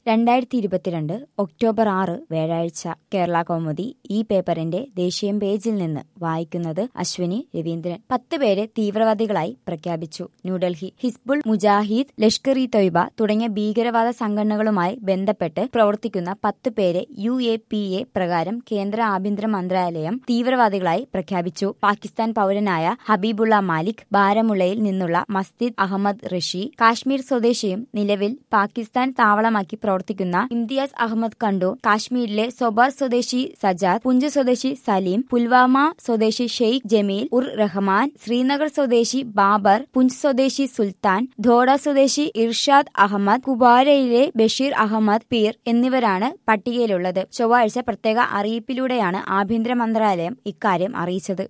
രണ്ടായിരത്തി ഇരുപത്തിരണ്ട് ഒക്ടോബർ ആറ് വ്യാഴാഴ്ച കേരള കൗമുദി ഈ പേപ്പറിന്റെ ദേശീയ പേജിൽ നിന്ന് വായിക്കുന്നത് അശ്വിനി രവീന്ദ്രൻ പത്ത് പേരെ തീവ്രവാദികളായി പ്രഖ്യാപിച്ചു ന്യൂഡൽഹി ഹിസ്ബുൾ മുജാഹിദ് ലഷ്കർ ഇ തൊയ്ബ തുടങ്ങിയ ഭീകരവാദ സംഘടനകളുമായി ബന്ധപ്പെട്ട് പ്രവർത്തിക്കുന്ന പത്ത് പേരെ യു എ പി എ പ്രകാരം കേന്ദ്ര ആഭ്യന്തര മന്ത്രാലയം തീവ്രവാദികളായി പ്രഖ്യാപിച്ചു പാകിസ്ഥാൻ പൗരനായ ഹബീബുള്ള മാലിക് ബാരമുള്ളയിൽ നിന്നുള്ള മസ്ജിദ് അഹമ്മദ് റഷി കാശ്മീർ സ്വദേശിയും നിലവിൽ പാകിസ്ഥാൻ താവളമാക്കി പ്രവർത്തിക്കുന്ന ഇംതിയാസ് അഹമ്മദ് കണ്ടു കാശ്മീരിലെ സൊബാർ സ്വദേശി സജാദ് പുഞ്ച് സ്വദേശി സലീം പുൽവാമ സ്വദേശി ഷെയ്ഖ് ജമീൽ ഉർ റഹ്മാൻ ശ്രീനഗർ സ്വദേശി ബാബർ പുഞ്ച് സ്വദേശി സുൽത്താൻ ധോഡ സ്വദേശി ഇർഷാദ് അഹമ്മദ് കുബാരയിലെ ബഷീർ അഹമ്മദ് പീർ എന്നിവരാണ് പട്ടികയിലുള്ളത് ചൊവ്വാഴ്ച പ്രത്യേക അറിയിപ്പിലൂടെയാണ് ആഭ്യന്തര മന്ത്രാലയം ഇക്കാര്യം അറിയിച്ചത്